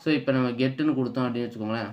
so இப்போ நம்ம கெட்டுன்னு கொடுத்தோம் அப்படின்னு வச்சுக்கோங்களேன்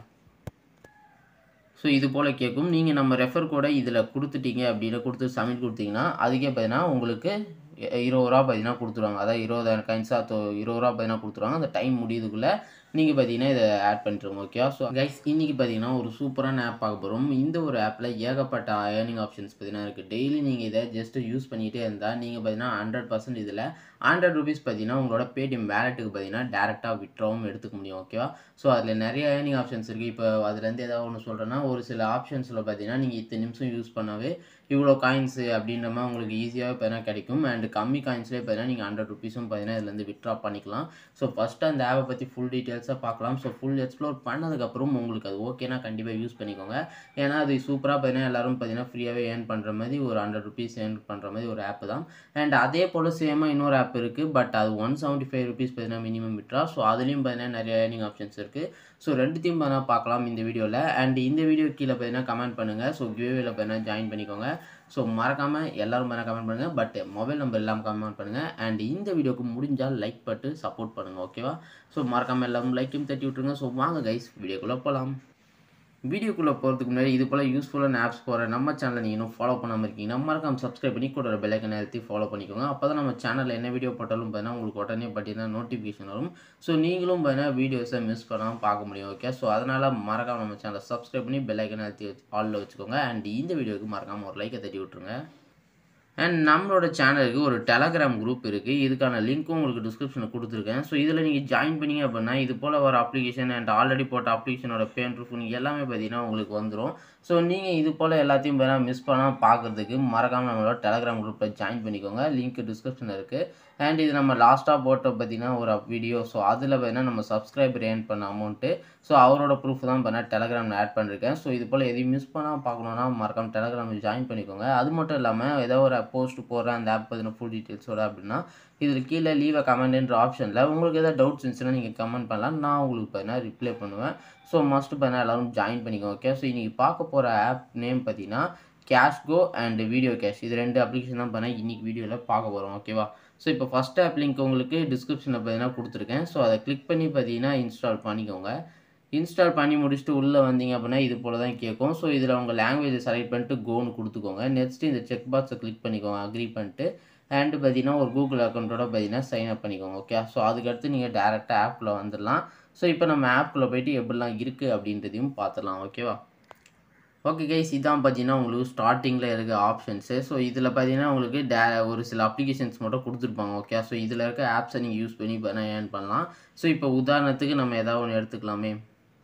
ஸோ இது போல் கேட்கும் நீங்கள் நம்ம ரெஃபர் கோடை இதில் கொடுத்துட்டீங்க அப்படின்னு கொடுத்து சப்மிட் கொடுத்தீங்கன்னா அதுக்கே பார்த்தீங்கன்னா உங்களுக்கு இ- இருபது ரூபா பார்த்தீங்கன்னா கொடுத்துருவாங்க அதாவது இருபதாயிரம் காயின்ஸாக தோ இருபது ரூபா பார்த்தீங்கன்னா கொடுத்துருவாங்க அந்த டைம் முடியுதுக்குள்ளே நீங்கள் பார்த்தீங்கன்னா இதை ஆட் பண்ணிட்டுருங்க ஓகே ஸோ கைஸ் இன்றைக்கி பார்த்தீங்கன்னா ஒரு சூப்பரான ஆப் பார்க்க போகிறோம் இந்த ஒரு ஆப்பில் ஏகப்பட்ட ஏர்னிங் ஆப்ஷன்ஸ் பார்த்தீங்கன்னா இருக்குது டெய்லி நீங்கள் இதை ஜஸ்ட் யூஸ் பண்ணிகிட்டே இருந்தால் நீங்கள் பார்த்தீங்கன்னா ஹண்ட்ரட் பர்சன்ட் இதில் ஹண்ட்ரட் ருபீஸ் பார்த்தீங்கன்னா உங்களோட பேடிஎம் வேலெட்டுக்கு பார்த்தீங்கன்னா டேரெக்டாக விட்ராவும் எடுத்துக்க முடியும் ஓகேவா ஸோ அதில் நிறைய ஏர்னிங் ஆப்ஷன்ஸ் இருக்குது இப்போ அதுலேருந்து ஏதாவது ஒன்று சொல்கிறேன்னா ஒரு சில ஆப்ஷன்ஸில் பார்த்தீங்கன்னா நீங்கள் இத்தனை நிமிஷம் யூஸ் பண்ணாவே இவ்வளோ காயின்ஸு அப்படின்ற மாதிரி உங்களுக்கு ஈஸியாகவே பார்த்தீங்கன்னா கிடைக்கும் அண்ட் கம்மி காயின்ஸ்லேயே பார்த்தீங்கன்னா நீங்கள் ஹண்ட்ரட் ருபீஸும் பார்த்தீங்கன்னா இதுலேருந்து விட்ரா பண்ணிக்கலாம் ஸோ ஃபஸ்ட்டு அந்த ஆப்பை பற்றி ஃபுல் டீட்டெயில்ஸாக பார்க்கலாம் ஸோ ஃபுல் எக்ஸ்ப்ளோர் பண்ணதுக்கப்புறம் உங்களுக்கு அது ஓகேனா கண்டிப்பாக யூஸ் பண்ணிக்கோங்க ஏன்னா அது சூப்பராக பார்த்தீங்கன்னா எல்லாரும் பார்த்தீங்கன்னா ஃப்ரீயாகவே ஏர்ன் பண்ணுற மாதிரி ஒரு ஹண்ட்ரட் ருபீஸ் ஏர்ன் பண்ணுற மாதிரி ஒரு ஆப் தான் அண்ட் அதே போல் சேமாக இன்னொரு ஆப் இருக்குது பட் அது ஒன் செவன்ட்டி ஃபைவ் ருபீஸ் பார்த்தீங்கன்னா மினிமம் விட்ரா ஸோ அதுலேயும் பார்த்தீங்கன்னா நிறைய ஏர்னிங் ஆப்ஷன்ஸ் இருக்குது ஸோ ரெண்டுத்தையும் பார்த்தீங்கன்னா பார்க்கலாம் இந்த வீடியோவில் அண்ட் இந்த வீடியோ கீழே பார்த்தீங்கன்னா கமெண்ட் பண்ணுங்கள் ஸோ கிவேவில் பார்த்தீங்கன்னா ஜாயின் பண்ணிக்கோங்க ஸோ மறக்காமல் எல்லாரும் பார்த்தீங்கன்னா கமெண்ட் பண்ணுங்கள் பட் மொபைல் நம்பர் இல்லாமல் கமெண்ட் பண்ணுங்கள் அண்ட் இந்த வீடியோக்கு முடிஞ்சால் லைக் பட்டு சப்போர்ட் பண்ணுங்கள் ஓகேவா ஸோ மறக்காமல் எல்லாரும் லைக்கையும் தட்டி விட்ருங்க ஸோ வாங்க கைஸ் வீடியோக்குள்ளே போகலாம் வீடியோக்குள்ளே போகிறதுக்கு முன்னாடி இது போல் யூஸ்ஃபுல்லான ஆப்ஸ் போகிற நம்ம சேனலை நீங்கள் இன்னும் ஃபாலோ பண்ணாமல் இருக்கீங்கன்னா மறக்காம சப்ஸ்கிரைப் பண்ணி கூட ஒரு பெல்லைக்கன் நிறுத்தி ஃபாலோ பண்ணிக்கோங்க அப்போ தான் நம்ம சேனலில் என்ன வீடியோ போட்டாலும் பார்த்தீங்கன்னா உங்களுக்கு உடனே பார்த்தீங்கன்னா நோட்டிஃபிகேஷன் வரும் ஸோ நீங்களும் பார்த்தீங்கன்னா வீடியோஸை மிஸ் பண்ணாமல் பார்க்க முடியும் ஓகே ஸோ அதனால் மறக்காம நம்ம சேனலை சப்ஸ்கிரைப் பண்ணி பெல்லைக்கன் நிறுத்தி ஆலில் வச்சுக்கோங்க அண்ட் இந்த வீடியோவுக்கு மறக்காமல் ஒரு லைக்கை தட்டி விட்ருங்க அண்ட் நம்மளோட சேனலுக்கு ஒரு டெலகிராம் குரூப் இருக்குது இதுக்கான லிங்க்கும் உங்களுக்கு டிஸ்கிரிப்ஷனில் கொடுத்துருக்கேன் ஸோ இதில் நீங்கள் ஜாயின் பண்ணீங்க அப்படின்னா இது போல் வர அப்ளிகேஷன் அண்ட் ஆல்ரெடி போட்ட அப்ளிகேஷனோட பேன் ப்ரூஃப் எல்லாமே பார்த்தீங்கன்னா உங்களுக்கு வந்துடும் ஸோ நீங்கள் இது போல் எல்லாத்தையும் பார்த்தீங்கன்னா மிஸ் பண்ணாமல் பார்க்குறதுக்கு மறக்காமல் நம்மளோட டெலகிராம் குரூப்பில் ஜாயின் பண்ணிக்கோங்க லிங்க் டிஸ்கிரிப்ஷனில் இருக்குது அண்ட் இது நம்ம லாஸ்ட்டாக போட்ட பார்த்தீங்கன்னா ஒரு வீடியோ ஸோ அதில் பார்த்தீங்கன்னா நம்ம சப்ஸ்கிரைபர் ஏர்ன் பண்ண அமௌண்ட்டு ஸோ அவரோட ப்ரூஃப் தான் பார்த்தீங்கன்னா டெலகிராமில் ஆட் பண்ணிருக்கேன் ஸோ இது போல் எதையும் மிஸ் பண்ணாமல் பார்க்கணுன்னா மறக்காம டெலகிராமில் ஜாயின் பண்ணிக்கோங்க அது மட்டும் இல்லாமல் ஏதோ ஒரு போஸ்ட் போடுறேன் அந்த ஆப் பற்றின ஃபுல் டீட்டெயில்ஸோட அப்படின்னா இதில் கீழே லீவ் அ கமெண்ட்ன்ற ஆப்ஷனில் உங்களுக்கு எதாவது டவுட்ஸ் இருந்துச்சுன்னா நீங்கள் கமெண்ட் பண்ணலாம் நான் உங்களுக்கு பார்த்தீங்கன்னா ரிப்ளை பண்ணுவேன் ஸோ மஸ்ட் பார்த்தீங்கன்னா எல்லோரும் ஜாயின் பண்ணிக்கோங்க ஓகே ஸோ இன்றைக்கி பார்க்க போகிற ஆப் நேம் பார்த்தீங்கன்னா கேஷ்கோ அண்ட் வீடியோ கேஷ் இது ரெண்டு அப்ளிகேஷன் தான் பார்த்தீங்கன்னா இன்றைக்கி வீடியோவில் பார்க்க போகிறோம் ஓகேவா ஸோ இப்போ ஃபஸ்ட் ஆப் லிங்க் உங்களுக்கு டிஸ்கிரிப்ஷனில் பார்த்தீங்கன்னா கொடுத்துருக்கேன் ஸோ அதை கிளிக் பண்ணி பார்த்தீங்கன்னா இன்ஸ்டால் பண்ணிக்கோங்க இன்ஸ்டால் பண்ணி முடிச்சுட்டு உள்ளே வந்தீங்க அப்படின்னா இது போல் தான் கேட்கும் ஸோ இதில் உங்கள் லாங்குவேஜை செலக்ட் பண்ணிட்டு கோன்னு கொடுத்துக்கோங்க நெக்ஸ்ட்டு இந்த செக் பாக்ஸை கிளிக் பண்ணிக்கோங்க அக்ரி பண்ணிட்டு அண்டு பார்த்தீங்கன்னா ஒரு கூகுள் அக்கௌண்ட்டோட பார்த்தீங்கன்னா சைன் அப் பண்ணிக்கோங்க ஓகே ஸோ அதுக்கடுத்து நீங்கள் டேரெக்டாக ஆப்பில் வந்துடலாம் ஸோ இப்போ நம்ம ஆப்குள்ளே போயிட்டு எப்படிலாம் இருக்குது அப்படின்றதையும் பார்த்துடலாம் ஓகேவா ஓகே கைஸ் இதான் பார்த்தீங்கன்னா உங்களுக்கு ஸ்டார்டிங்கில் இருக்க ஆப்ஷன்ஸு ஸோ இதில் பார்த்தீங்கன்னா உங்களுக்கு டே ஒரு சில அப்ளிகேஷன்ஸ் மட்டும் கொடுத்துருப்பாங்க ஓகே ஸோ இதில் இருக்க ஆப்ஸை நீங்கள் யூஸ் பண்ணி பண்ண ஏர்ன் பண்ணலாம் ஸோ இப்போ உதாரணத்துக்கு நம்ம ஏதாவது ஒன்று எடுத்துக்கலாமே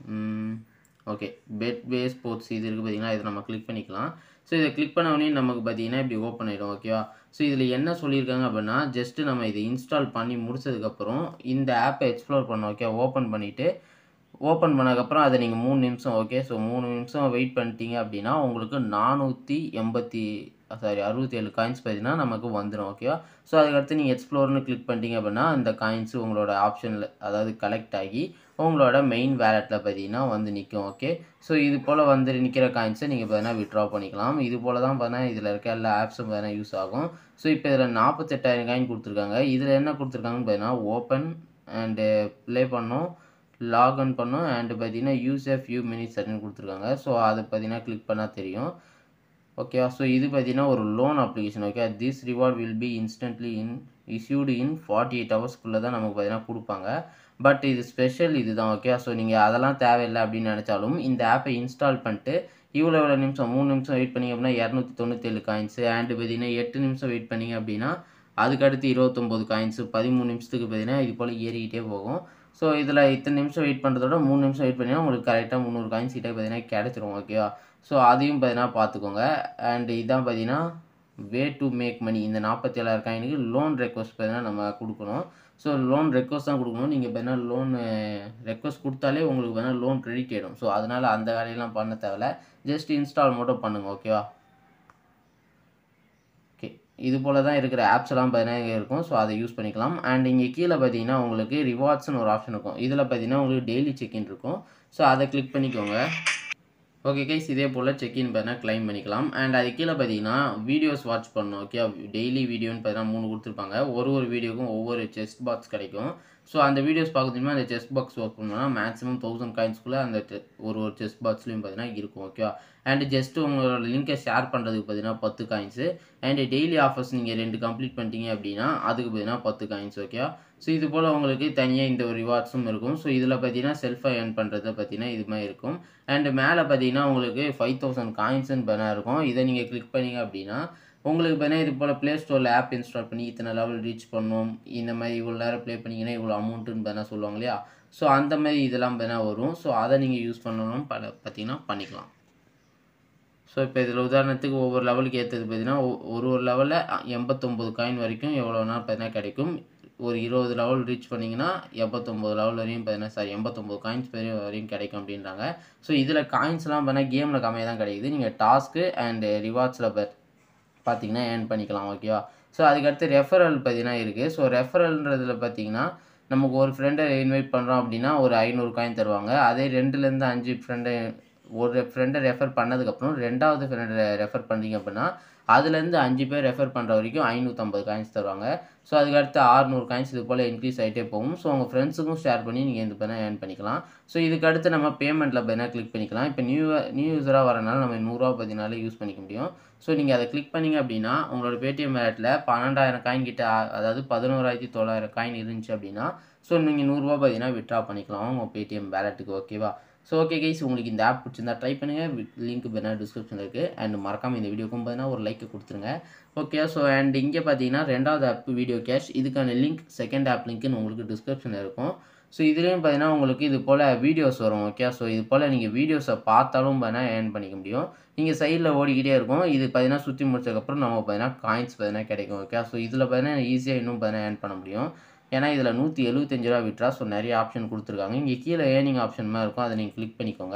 ஓகே பெட் வே ஸ்போர்ட்ஸ் இது இருக்குது பார்த்தீங்கன்னா இதை நம்ம கிளிக் பண்ணிக்கலாம் ஸோ இதை கிளிக் பண்ண உடனே நமக்கு பார்த்தீங்கன்னா இப்படி ஓப்பன் ஆகிடும் ஓகேவா ஸோ இதில் என்ன சொல்லியிருக்காங்க அப்படின்னா ஜஸ்ட்டு நம்ம இதை இன்ஸ்டால் பண்ணி முடிச்சதுக்கப்புறம் இந்த ஆப்பை எக்ஸ்ப்ளோர் பண்ணோம் ஓகே ஓப்பன் பண்ணிவிட்டு ஓப்பன் பண்ணதுக்கப்புறம் அதை நீங்கள் மூணு நிமிஷம் ஓகே ஸோ மூணு நிமிஷம் வெயிட் பண்ணிட்டீங்க அப்படின்னா உங்களுக்கு நானூற்றி எண்பத்தி சாரி அறுபத்தி ஏழு காயின்ஸ் பார்த்தீங்கன்னா நமக்கு வந்துடும் ஓகேவா ஸோ அதுக்கடுத்து நீங்கள் எக்ஸ்ப்ளோர்னு கிளிக் பண்ணிட்டீங்க அப்படின்னா இந்த காயின்ஸு உங்களோட ஆப்ஷனில் அதாவது கலெக்ட் ஆகி உங்களோட மெயின் வேலெட்டில் பார்த்தீங்கன்னா வந்து நிற்கும் ஓகே ஸோ இது போல் வந்து நிற்கிற காயின்ஸை நீங்கள் பார்த்தீங்கன்னா விட்ரா பண்ணிக்கலாம் இது போல் தான் பார்த்தீங்கன்னா இதில் இருக்க எல்லா ஆப்ஸும் பார்த்தீங்கன்னா யூஸ் ஆகும் ஸோ இப்போ இதில் நாற்பத்தெட்டாயிரம் காயின் கொடுத்துருக்காங்க இதில் என்ன கொடுத்துருக்காங்கன்னு பார்த்தீங்கன்னா ஓப்பன் அண்டு ப்ளே பண்ணோம் லாக்இன் பண்ணோம் அண்டு பார்த்தீங்கன்னா யூஸ் எ ஃபியூ மினிட்ஸ் அப்படின்னு கொடுத்துருக்காங்க ஸோ அதை பார்த்தீங்கன்னா கிளிக் பண்ணால் தெரியும் ஓகேவா ஸோ இது பார்த்தீங்கன்னா ஒரு loan application okay this reward will be instantly in issued in forty eight ஹவர்ஸ்க்குள்ளே தான் நமக்கு பார்த்தீங்கன்னா கொடுப்பாங்க பட் இது ஸ்பெஷல் இது தான் ஓகே ஸோ நீங்கள் அதெல்லாம் தேவையில்லை அப்படின்னு நினச்சாலும் இந்த ஆப்பை இன்ஸ்டால் பண்ணிட்டு இவ்வளோ இவ்வளோ நிமிஷம் மூணு நிமிஷம் வெயிட் பண்ணிங்க அப்படின்னா இரநூத்தி தொண்ணூத்தேழு காயின்ஸு அண்டு பார்த்தீங்கன்னா எட்டு நிமிஷம் வெயிட் பண்ணிங்க அப்படின்னா அதுக்கடுத்து இருபத்தொம்போது காயின்ஸு பதிமூணு நிமிஷத்துக்கு பார்த்தீங்கன்னா இது போல் ஏறிக்கிட்டே போகும் ஸோ இதில் இத்தனை நிமிஷம் வெயிட் பண்ணுறதோட மூணு நிமிஷம் வெயிட் பண்ணிங்கன்னா உங்களுக்கு கரெக்டாக முந்நூறு காயின்ஸ் கிட்டே பார்த்தீங்கன்னா கிடச்சிரும் ஓகேவா ஸோ அதையும் பார்த்தீங்கன்னா பார்த்துக்கோங்க அண்ட் இதான் பார்த்தீங்கன்னா வே டு மேக் மணி இந்த நாற்பத்தி ஏழாயிரம் காயினுக்கு லோன் ரெக்வஸ்ட் பார்த்தீங்கன்னா நம்ம கொடுக்கணும் ஸோ லோன் ரெக்வஸ்ட் தான் கொடுக்கணும் நீங்கள் பார்த்தீங்கன்னா லோன் ரெக்வஸ்ட் கொடுத்தாலே உங்களுக்கு பார்த்தீங்கன்னா லோன் கிரெடிட் ஆகிடும் ஸோ அதனால் அந்த வேலையெல்லாம் பண்ண தேவையில்ல ஜஸ்ட் இன்ஸ்டால் மட்டும் பண்ணுங்கள் ஓகேவா ஓகே இது போல் தான் இருக்கிற ஆப்ஸ் எல்லாம் பார்த்தீங்கன்னா இங்கே இருக்கும் ஸோ அதை யூஸ் பண்ணிக்கலாம் அண்ட் இங்கே கீழே பார்த்தீங்கன்னா உங்களுக்கு ரிவார்ட்ஸ்னு ஒரு ஆப்ஷன் இருக்கும் இதில் பார்த்தீங்கன்னா உங்களுக்கு டெய்லி செக்இன் இருக்கும் ஸோ அதை கிளிக் பண்ணிக்கோங்க ஓகே கைஸ் இதே போல் செக்இன் பண்ணால் க்ளைம் பண்ணிக்கலாம் அண்ட் அது கீழே பார்த்தீங்கன்னா வீடியோஸ் வாட்ச் பண்ணணும் ஓகே டெய்லி வீடியோன்னு பார்த்தீங்கன்னா மூணு கொடுத்துருப்பாங்க ஒரு ஒரு வீடியோக்கும் ஒவ்வொரு செஸ்ட் பாக்ஸ் கிடைக்கும் ஸோ அந்த வீடியோஸ் பார்க்குறதுமே அந்த செஸ் பாக்ஸ் ஒர்க் பண்ணோம்னா மேக்ஸிமம் தௌசண்ட் காயின்ஸ்குள்ளே அந்த te- ஒரு ஒரு செஸ் பாக்ஸ்லையும் பார்த்தீங்கன்னா இருக்கும் ஓகேவா அண்ட் ஜஸ்ட் உங்களோட லிங்கை ஷேர் பண்ணுறதுக்கு பார்த்தீங்கன்னா பத்து காயின்ஸு அண்ட் டெய்லி ஆஃபர்ஸ் நீங்கள் ரெண்டு கம்ப்ளீட் பண்ணிட்டீங்க அப்படின்னா அதுக்கு பார்த்தீங்கன்னா பத்து காயின்ஸ் ஓகேவா ஸோ இது போல் உங்களுக்கு தனியாக இந்த ஒரு ரிவார்ட்ஸும் இருக்கும் ஸோ இதில் பார்த்தீங்கன்னா செல்ஃபாக ஏர்ன் பண்ணுறது பார்த்தீங்கன்னா இது மாதிரி இருக்கும் அண்ட் மேலே பார்த்தீங்கன்னா உங்களுக்கு ஃபைவ் தௌசண்ட் காயின்ஸ்னு பார்த்தீங்கன்னா இருக்கும் இதை நீங்கள் கிளிக் பண்ணீங்க அப்படின்னா உங்களுக்கு பார்த்தீங்கன்னா இது போல் ப்ளே ஸ்டோரில் ஆப் இன்ஸ்டால் பண்ணி இத்தனை லெவல் ரீச் பண்ணணும் இந்த மாதிரி இவ்வளோ நேரம் ப்ளே பண்ணிங்கன்னா இவ்வளோ அமௌண்ட்டுன்னு பார்த்தீங்கன்னா சொல்லுவாங்க இல்லையா ஸோ அந்த மாதிரி இதெல்லாம் பார்த்தீங்கன்னா வரும் ஸோ அதை நீங்கள் யூஸ் பண்ணணும் பல பார்த்தீங்கன்னா பண்ணிக்கலாம் ஸோ இப்போ இதில் உதாரணத்துக்கு ஒவ்வொரு லெவலுக்கு ஏற்றது பார்த்தீங்கன்னா ஒ- ஒரு ஒரு லெவலில் எண்பத்தொம்போது காயின் வரைக்கும் எவ்வளோ நாள் பார்த்தீங்கன்னா கிடைக்கும் ஒரு இருபது லெவல் ரீச் பண்ணிங்கன்னா எண்பத்தொம்போது லெவல் வரையும் பார்த்தீங்கன்னா சாரி எண்பத்தொம்போது காயின்ஸ் வரையும் வரையும் கிடைக்கும் அப்படின்றாங்க ஸோ இதில் காயின்ஸ்லாம் பார்த்தீங்கன்னா கேமில் கம்மியாக தான் கிடைக்குது நீங்கள் டாஸ்க்கு அண்ட் ரிவார்ட்ஸில் பார்த்தீங்கன்னா ஏர்ன் பண்ணிக்கலாம் ஓகேவா ஸோ அதுக்கடுத்து ரெஃபரல் பார்த்தீங்கன்னா இருக்குது ஸோ ரெஃபரல்ன்றதுல பார்த்தீங்கன்னா நமக்கு ஒரு ஃப்ரெண்டை இன்வைட் பண்ணுறோம் அப்படின்னா ஒரு ஐநூறு காயின் தருவாங்க அதே ரெண்டுலேருந்து அஞ்சு ஃப்ரெண்டை ஒரு ஃப்ரெண்டை ரெஃபர் பண்ணதுக்கப்புறம் ரெண்டாவது ஃப்ரெண்டை ரெஃபர் பண்ணுறீங்க அப்படின்னா அதுலேருந்து அஞ்சு பேர் ரெஃபர் பண்ணுற வரைக்கும் ஐநூற்றம்பது காயின்ஸ் தருவாங்க ஸோ அதுக்கடுத்து ஆறுநூறு காயின்ஸ் இது போல் இன்க்ரீஸ் ஆகிட்டே போகும் ஸோ உங்கள் ஃப்ரெண்ட்ஸுக்கும் ஷேர் பண்ணி நீங்கள் இந்த பண்ண ஏர்ன் பண்ணிக்கலாம் ஸோ இதுக்கு அடுத்து நம்ம பேமெண்ட்டில் பார்த்தீங்கன்னா கிளிக் பண்ணிக்கலாம் இப்போ நியூ நியூ யூஸராக வரனால நம்ம நூறுரூவா பதினாலே யூஸ் பண்ணிக்க முடியும் ஸோ நீங்கள் அதை கிளிக் பண்ணீங்க அப்படின்னா உங்களோட பேடிஎம் வேலெட்டில் பன்னெண்டாயிரம் காயின் கிட்ட ஆ- அதாவது பதினோராயிரத்தி தொள்ளாயிரம் காயின் இருந்துச்சு அப்படின்னா ஸோ நீங்கள் நூறுரூவா பார்த்தீங்கன்னா விட்ரா பண்ணிக்கலாம் உங்கள் பேடிஎம் வேலெட்டுக்கு ஓகேவா ஸோ ஓகே கைஸ் உங்களுக்கு இந்த ஆப் பிடிச்சிருந்தா ட்ரை பண்ணுங்கள் லிங்க் பார்த்தீங்கன்னா டிஸ்கிரிப்ஷனில் இருக்குது அண்ட் மறக்காமல் இந்த வீடியோக்கும் பார்த்தீங்கன்னா ஒரு லைக் கொடுத்துருங்க ஓகே ஸோ அண்ட் இங்கே பார்த்தீங்கன்னா ரெண்டாவது ஆப் வீடியோ கேஷ் இதுக்கான லிங்க் செகண்ட் ஆப் லிங்க்னு உங்களுக்கு டிஸ்கிரிப்ஷனில் இருக்கும் ஸோ இதுலேயும் பார்த்தீங்கன்னா உங்களுக்கு இது போல் வீடியோஸ் வரும் ஓகே ஸோ இது போல் நீங்கள் வீடியோஸை பார்த்தாலும் பார்த்தீங்கன்னா ஏர்ன் பண்ணிக்க முடியும் நீங்கள் சைடில் ஓடிக்கிட்டே இருக்கும் இது பார்த்தீங்கன்னா சுற்றி முடிச்சதுக்கப்புறம் நம்ம பார்த்தீங்கன்னா காயின்ஸ் பார்த்தீங்கன்னா கிடைக்கும் ஓகே ஸோ இதில் பார்த்தீங்கன்னா ஈஸியாக இன்னும் பார்த்தீங்கன்னா ஏர்ன் பண்ண முடியும் ஏன்னா இதில் நூற்றி எழுபத்தஞ்சு ரூபா விட்ரா ஸோ நிறைய ஆப்ஷன் கொடுத்துருக்காங்க இங்கே கீழே ஏர்னிங் ஆப்ஷன் மாதிரி இருக்கும் அதை நீங்கள் கிளிக் பண்ணிக்கோங்க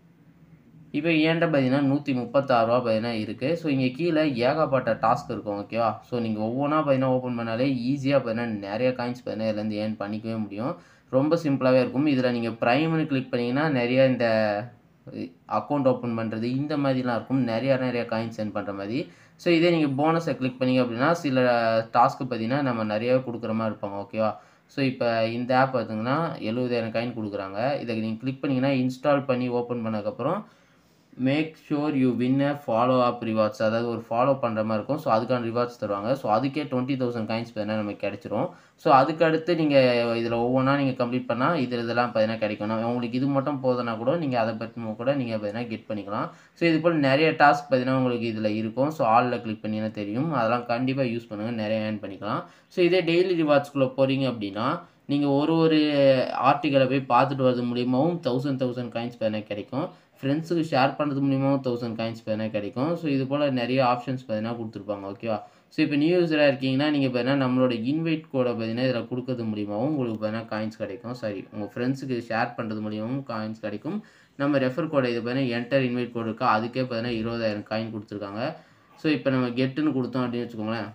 இப்போ ஏன்ட்ட பார்த்தீங்கன்னா நூற்றி முப்பத்தாறுரூவா பார்த்தீங்கன்னா இருக்குது ஸோ இங்கே கீழே ஏகப்பட்ட டாஸ்க் இருக்கும் ஓகேவா ஸோ நீங்கள் ஒவ்வொன்றா பார்த்தீங்கன்னா ஓப்பன் பண்ணாலே ஈஸியாக பார்த்தீங்கன்னா நிறைய காயின்ஸ் பார்த்தீங்கன்னா இதுலேருந்து ஏர்ன் பண்ணிக்கவே முடியும் ரொம்ப சிம்பிளாகவே இருக்கும் இதில் நீங்கள் ப்ரைம்னு கிளிக் பண்ணிங்கன்னா நிறைய இந்த அக்கௌண்ட் ஓப்பன் பண்ணுறது இந்த மாதிரிலாம் இருக்கும் நிறையா நிறைய காயின்ஸ் ஏர்ன் பண்ணுற மாதிரி ஸோ இதே நீங்கள் போனஸை கிளிக் பண்ணீங்க அப்படின்னா சில டாஸ்க்கு பார்த்தீங்கன்னா நம்ம நிறையவே கொடுக்குற மாதிரி இருப்பாங்க ஓகேவா ஸோ இப்போ இந்த ஆப் பார்த்தீங்கன்னா எழுபதாயிரம் காயின் கொடுக்குறாங்க இதை நீங்கள் கிளிக் பண்ணிங்கன்னா இன்ஸ்டால் பண்ணி ஓப்பன் பண்ணதுக்கப்புறம் make sure you win a follow up rewards அதாவது ஒரு ஃபாலோ பண்ணுற மாதிரி இருக்கும் ஸோ அதுக்கான ரிவார்ட்ஸ் தருவாங்க ஸோ அதுக்கே டுவெண்ட்டி தௌசண்ட் காயின்ஸ் பார்த்தீங்கன்னா நமக்கு கிடைச்சிரும் ஸோ அதுக்கு அடுத்து நீங்கள் இதில் ஒவ்வொன்றா நீங்கள் கம்ப்ளீட் பண்ணால் இதில் இதெல்லாம் பார்த்தீங்கன்னா கிடைக்கும் நான் உங்களுக்கு இது மட்டும் போதுனா கூட நீங்கள் அதை பற்றி கூட நீங்கள் பார்த்தீங்கன்னா கெட் பண்ணிக்கலாம் ஸோ இது போல் நிறைய டாஸ்க் பார்த்தீங்கன்னா உங்களுக்கு இதில் இருக்கும் ஸோ ஆலில் கிளிக் பண்ணிங்கன்னா தெரியும் அதெல்லாம் கண்டிப்பாக யூஸ் பண்ணுங்கள் நிறைய ஏர்ன் பண்ணிக்கலாம் ஸோ இதே டெய்லி ரிவார்ட்ஸ்குள்ளே போகிறீங்க அப்படின்னா நீங்கள் ஒரு ஒரு ஆர்டிக்கலை போய் பார்த்துட்டு வரது மூலியமாகவும் தௌசண்ட் தௌசண்ட் காயின்ஸ் பார்த்தீங்கன்னா கிடைக்கும் ஃப்ரெண்ட்ஸுக்கு ஷேர் பண்ணுறது மூலியமாகவும் தௌசண்ட் காயின்ஸ் பார்த்தீங்கன்னா கிடைக்கும் ஸோ இது போல் நிறைய ஆப்ஷன்ஸ் பார்த்தீங்கன்னா கொடுத்துருப்பாங்க ஓகேவா ஸோ இப்போ நியூ யூஸராக இருக்கீங்கன்னா நீங்கள் பார்த்தீங்கன்னா நம்மளோட இன்வைட் கோடை பார்த்தீங்கன்னா இதில் கொடுக்கறது மூலியமாகவும் உங்களுக்கு பார்த்தீங்கன்னா காயின்ஸ் கிடைக்கும் சாரி உங்கள் ஃப்ரெண்ட்ஸுக்கு ஷேர் பண்ணுறது மூலியமாகவும் காயின்ஸ் கிடைக்கும் நம்ம ரெஃபர் கோடை இது பார்த்தீங்கன்னா என்டர் இன்வைட் கோடு இருக்கா அதுக்கே பார்த்தீங்கன்னா இருபதாயிரம் காயின் கொடுத்துருக்காங்க ஸோ இப்போ நம்ம கெட்டுன்னு கொடுத்தோம் அப்படின்னு வச்சுக்கோங்களேன்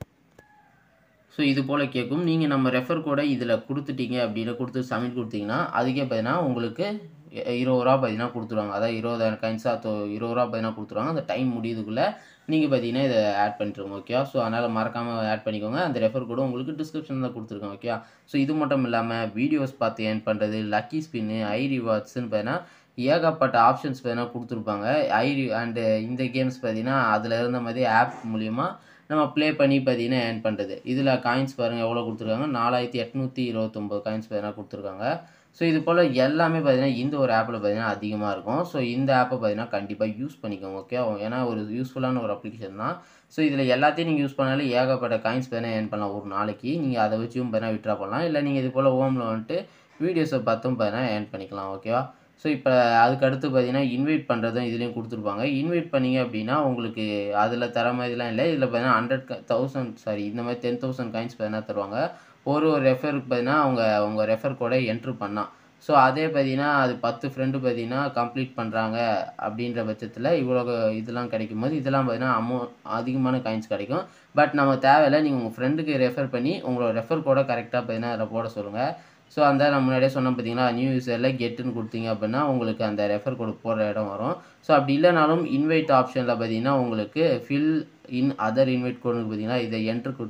ஸோ இது போல் கேட்கும் நீங்கள் நம்ம ரெஃபர் கோடை இதில் கொடுத்துட்டீங்க அப்படின்னு கொடுத்து சப்மிட் கொடுத்தீங்கன்னா அதுக்கே பார்த்தீங்கன்னா உங்களுக்கு இ- இருபது ரூபா பார்த்தீங்கன்னா கொடுத்துருவாங்க அதாவது இருபதாயிரம் காயின்ஸாக தோ இருபது ரூபா பார்த்தீங்கன்னா கொடுத்துருவாங்க அந்த டைம் முடியுதுக்குள்ளே நீங்கள் பார்த்தீங்கன்னா இதை ஆட் பண்ணிட்டுருங்க ஓகேவா ஸோ அதனால் மறக்காமல் ஆட் பண்ணிக்கோங்க அந்த ரெஃபர் கூட உங்களுக்கு டிஸ்கிரிப்ஷனில் தான் கொடுத்துருக்கேன் ஓகே ஸோ இது மட்டும் இல்லாமல் வீடியோஸ் பார்த்து ஏர்ன் பண்ணுறது லக்கி ஸ்பின்னு ஐ ரிவார்ட்ஸ்னு பார்த்தீங்கன்னா ஏகப்பட்ட ஆப்ஷன்ஸ் பார்த்தீங்கன்னா கொடுத்துருப்பாங்க ஐ அண்டு இந்த கேம்ஸ் பார்த்தீங்கன்னா அதில் இருந்த மாதிரி ஆப் மூலிமா நம்ம ப்ளே பண்ணி பார்த்தீங்கன்னா ஏர்ன் பண்ணுறது இதில் காயின்ஸ் பாருங்கள் எவ்வளோ கொடுத்துருக்காங்க நாலாயிரத்தி எட்நூற்றி இருபத்தொம்போது காயின்ஸ் பார்த்தீங்கன்னா கொடுத்துருக்காங்க ஸோ இது போல் எல்லாமே பார்த்தீங்கன்னா இந்த ஒரு ஆப்பில் பார்த்தீங்கன்னா அதிகமாக இருக்கும் ஸோ இந்த ஆப்பை பார்த்தீங்கன்னா கண்டிப்பாக யூஸ் பண்ணிக்கோங்க ஓகே ஏன்னா ஒரு யூஸ்ஃபுல்லான ஒரு அப்ளிகேஷன் தான் ஸோ இதில் எல்லாத்தையும் நீங்கள் யூஸ் பண்ணாலே ஏகப்பட்ட காயின்ஸ் பார்த்தீங்கன்னா ஏர்ன் பண்ணலாம் ஒரு நாளைக்கு நீங்கள் அதை வச்சும் பார்த்தீங்கன்னா விட்ரா பண்ணலாம் இல்லை நீங்கள் இது போல் ஹோமில் வந்துட்டு வீடியோஸை பார்த்தும் பார்த்தீங்கன்னா ஏர்ன் பண்ணிக்கலாம் ஓகேவா ஸோ இப்போ அதுக்கு அடுத்து பார்த்தீங்கன்னா இன்வைட் பண்ணுறதும் இதுலேயும் கொடுத்துருப்பாங்க இன்வைட் பண்ணீங்க அப்படின்னா உங்களுக்கு அதில் தர மாதிரிலாம் இல்லை இதில் பார்த்தீங்கன்னா ஹண்ட்ரட் தௌசண்ட் சாரி இந்த மாதிரி டென் தௌசண்ட் காயின்ஸ் பார்த்தீங்கன்னா தருவாங்க ஒரு ஒரு ரெஃபருக்கு பார்த்தீங்கன்னா அவங்க உங்கள் ரெஃபர் கோடை என்ட்ரு பண்ணால் ஸோ அதே பார்த்தீங்கன்னா அது பத்து ஃப்ரெண்டு பார்த்தீங்கன்னா கம்ப்ளீட் பண்ணுறாங்க அப்படின்ற பட்சத்தில் இவ்வளோ இதெல்லாம் கிடைக்கும் போது இதெல்லாம் பார்த்தீங்கன்னா அமௌண்ட் அதிகமான காயின்ஸ் கிடைக்கும் பட் நம்ம தேவையில்லை நீங்கள் உங்கள் ஃப்ரெண்டுக்கு ரெஃபர் பண்ணி உங்களோட ரெஃபர் கோடை கரெக்டாக பார்த்தீங்கன்னா அதில் போட சொல்லுங்கள் ஸோ அந்த நான் முன்னாடியே சொன்னேன் பார்த்தீங்களா நியூ யூஸரில் கெட்டுன்னு கொடுத்தீங்க அப்படின்னா உங்களுக்கு அந்த ரெஃபர் கோடு போடுற இடம் வரும் ஸோ அப்படி இல்லைனாலும் இன்வைட் ஆப்ஷனில் பார்த்தீங்கன்னா உங்களுக்கு ஃபில் இன் அதர் இன்வைட் கோடுக்கு பார்த்தீங்கன்னா இதை என்ட்ரு கொடுத்து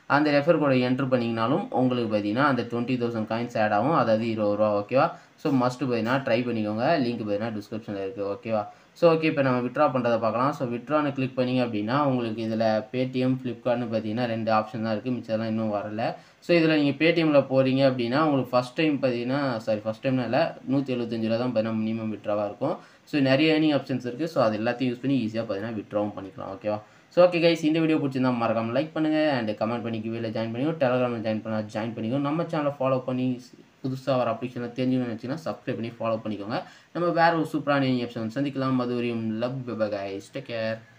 அந்த ரெஃபர் கோடை என்ட்ரு பண்ணிங்கனாலும் உங்களுக்கு பார்த்தீங்கன்னா அந்த டுவெண்ட்டி தௌசண்ட் காயின்ஸ் ஆட் ஆகும் அதாவது இருபது ரூபா ஓகேவா ஸோ மஸ்ட்டு பார்த்தீங்கன்னா ட்ரை பண்ணிக்கோங்க லிங்க் பார்த்தீங்கன்னா டிஸ்கிரிப்ஷனில் இருக்குது ஓகேவா ஸோ ஓகே இப்போ நம்ம விட்ரா பண்ணுறதை பார்க்கலாம் ஸோ விட்ரான்னு கிளிக் பண்ணிங்க அப்படின்னா உங்களுக்கு இதில் பேடிஎம் ஃப்ளிப்கார்ட்னு பார்த்தீங்கன்னா ரெண்டு ஆப்ஷன் தான் இருக்குது மிச்சம்லாம் இன்னும் வரல ஸோ இதில் நீங்கள் பேடிஎம்மில் போகிறீங்க அப்படின்னா உங்களுக்கு ஃபஸ்ட் டைம் பார்த்தீங்கன்னா சாரி ஃபஸ்ட் டைம்ல இல்லை நூற்றி எழுபத்தஞ்சு ரூபா தான் பார்த்தீங்கன்னா மினிமம் விட்ராவாக இருக்கும் ஸோ நிறைய ஏர்னிங் ஆப்ஷன்ஸ் இருக்குது ஸோ அது எல்லாத்தையும் யூஸ் பண்ணி ஈஸியாக பார்த்தீங்கன்னா விட்ராவும் பண்ணிக்கலாம் ஓகேவா ஸோ ஓகே கைஸ் இந்த வீடியோ பிடிச்சிருந்தா மறக்காம லைக் பண்ணுங்கள் அண்ட் கமெண்ட் பண்ணி கிவியில் ஜாயின் பண்ணிக்கோ டெலகிராமில் ஜாயின் பண்ணால் ஜாயின் பண்ணிக்கோ நம்ம சேனலை ஃபாலோ பண்ணி புதுசாக வர அப்ளிகேஷனில் தெரிஞ்சுக்கணும்னு நினச்சிங்கன்னா சப்ஸ்கிரைப் பண்ணி ஃபாலோ பண்ணிக்கோங்க நம்ம வேறு ஒரு சூப்பரான ஆப்ஷன் சந்திக்கலாம் மதுவரியும் லவ் கைஸ் டேக் கேர்